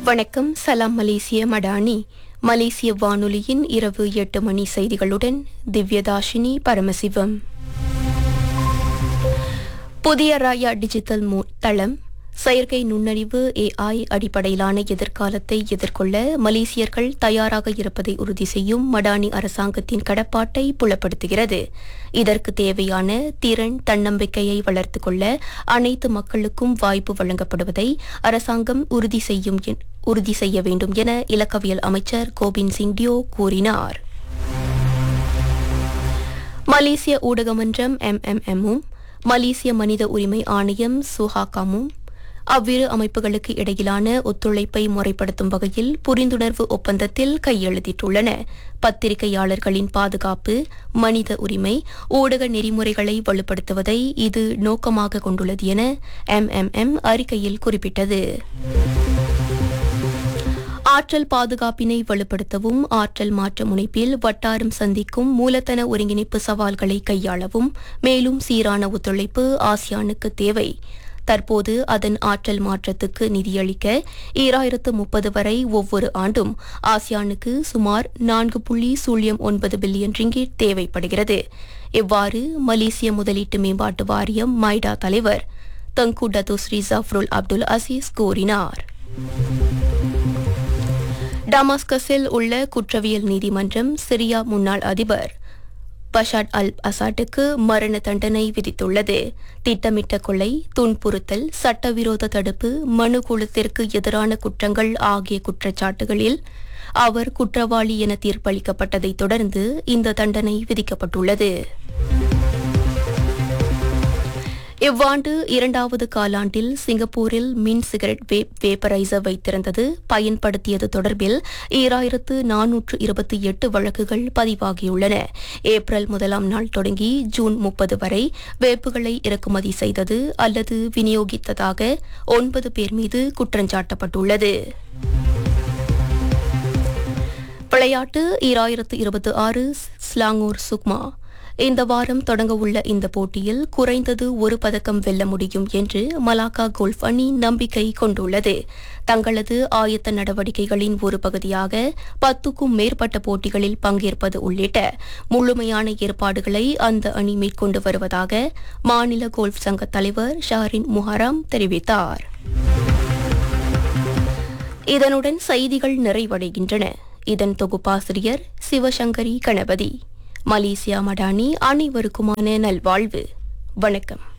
வணக்கம் சலாம் மலேசிய மடானி மலேசிய வானொலியின் இரவு எட்டு மணி செய்திகளுடன் திவ்யதாஷினி பரமசிவம் புதிய ராயா டிஜிட்டல் மு- தளம் செயற்கை நுண்ணறிவு ஏஐ அடிப்படையிலான எதிர்காலத்தை எதிர்கொள்ள மலேசியர்கள் தயாராக இருப்பதை உறுதி செய்யும் மடானி அரசாங்கத்தின் கடப்பாட்டை புலப்படுத்துகிறது இதற்கு தேவையான திறன் தன்னம்பிக்கையை வளர்த்துக் கொள்ள அனைத்து மக்களுக்கும் வாய்ப்பு வழங்கப்படுவதை அரசாங்கம் உறுதி செய்யும் என்- உறுதி செய்ய வேண்டும் என இலக்கவியல் அமைச்சர் கோபிந்த் சிங் டியோ கூறினார் மலேசிய ஊடக மன்றம் எம்எம்எம்மும் மலேசிய மனித உரிமை ஆணையம் சுஹாகாமும் அவ்விரு அமைப்புகளுக்கு இடையிலான ஒத்துழைப்பை முறைப்படுத்தும் வகையில் புரிந்துணர்வு ஒப்பந்தத்தில் கையெழுத்திட்டுள்ளன பத்திரிகையாளர்களின் பாதுகாப்பு மனித உரிமை ஊடக நெறிமுறைகளை வலுப்படுத்துவதை இது நோக்கமாக கொண்டுள்ளது என எம்எம்எம் அறிக்கையில் குறிப்பிட்டது ஆற்றல் பாதுகாப்பினை வலுப்படுத்தவும் ஆற்றல் மாற்ற முனைப்பில் வட்டாரம் சந்திக்கும் மூலதன ஒருங்கிணைப்பு சவால்களை கையாளவும் மேலும் சீரான ஒத்துழைப்பு ஆசியானுக்கு தேவை தற்போது அதன் ஆற்றல் மாற்றத்துக்கு நிதியளிக்க ஈராயிரத்து முப்பது வரை ஒவ்வொரு ஆண்டும் ஆசியானுக்கு சுமார் நான்கு புள்ளி சூழியம் ஒன்பது பில்லியன் ரிங்கிட் தேவைப்படுகிறது இவ்வாறு மலேசிய முதலீட்டு மேம்பாட்டு வாரியம் மைடா தலைவர் தங்கு டத்துஸ்ரீ ஜஃப்ருல் அப்துல் அசீஸ் கூறினார் டமாஸ்கஸில் உள்ள குற்றவியல் நீதிமன்றம் சிரியா முன்னாள் அதிபர் பஷாட் அல் அசாட்டுக்கு மரண தண்டனை விதித்துள்ளது திட்டமிட்ட கொலை துன்புறுத்தல் சட்டவிரோத தடுப்பு மனு குழுத்திற்கு எதிரான குற்றங்கள் ஆகிய குற்றச்சாட்டுகளில் அவர் குற்றவாளி என தீர்ப்பளிக்கப்பட்டதைத் தொடர்ந்து இந்த தண்டனை விதிக்கப்பட்டுள்ளது இவ்வாண்டு இரண்டாவது காலாண்டில் சிங்கப்பூரில் மின் சிகரெட் வேப் வேப்பரைசர் வைத்திருந்தது பயன்படுத்தியது தொடர்பில் ஈராயிரத்து நானூற்று இருபத்தி எட்டு வழக்குகள் பதிவாகியுள்ளன ஏப்ரல் முதலாம் நாள் தொடங்கி ஜூன் முப்பது வரை வேப்புகளை இறக்குமதி செய்தது அல்லது விநியோகித்ததாக ஒன்பது பேர் மீது குற்றஞ்சாட்டப்பட்டுள்ளது விளையாட்டு ஈராயிரத்து இருபத்தி ஆறு ஸ்லாங்கூர் சுக்மா இந்த வாரம் தொடங்க உள்ள இந்த போட்டியில் குறைந்தது ஒரு பதக்கம் வெல்ல முடியும் என்று மலாக்கா கோல்ஃப் அணி நம்பிக்கை கொண்டுள்ளது தங்களது ஆயத்த நடவடிக்கைகளின் ஒரு பகுதியாக பத்துக்கும் மேற்பட்ட போட்டிகளில் பங்கேற்பது உள்ளிட்ட முழுமையான ஏற்பாடுகளை அந்த அணி மேற்கொண்டு வருவதாக மாநில கோல்ஃப் சங்க தலைவர் ஷாரின் முஹாரம் தெரிவித்தார் இதனுடன் செய்திகள் நிறைவடைகின்றன இதன் தொகுப்பாசிரியர் சிவசங்கரி கணபதி மலேசியா மடானி அனைவருக்குமான நல்வாழ்வு வணக்கம்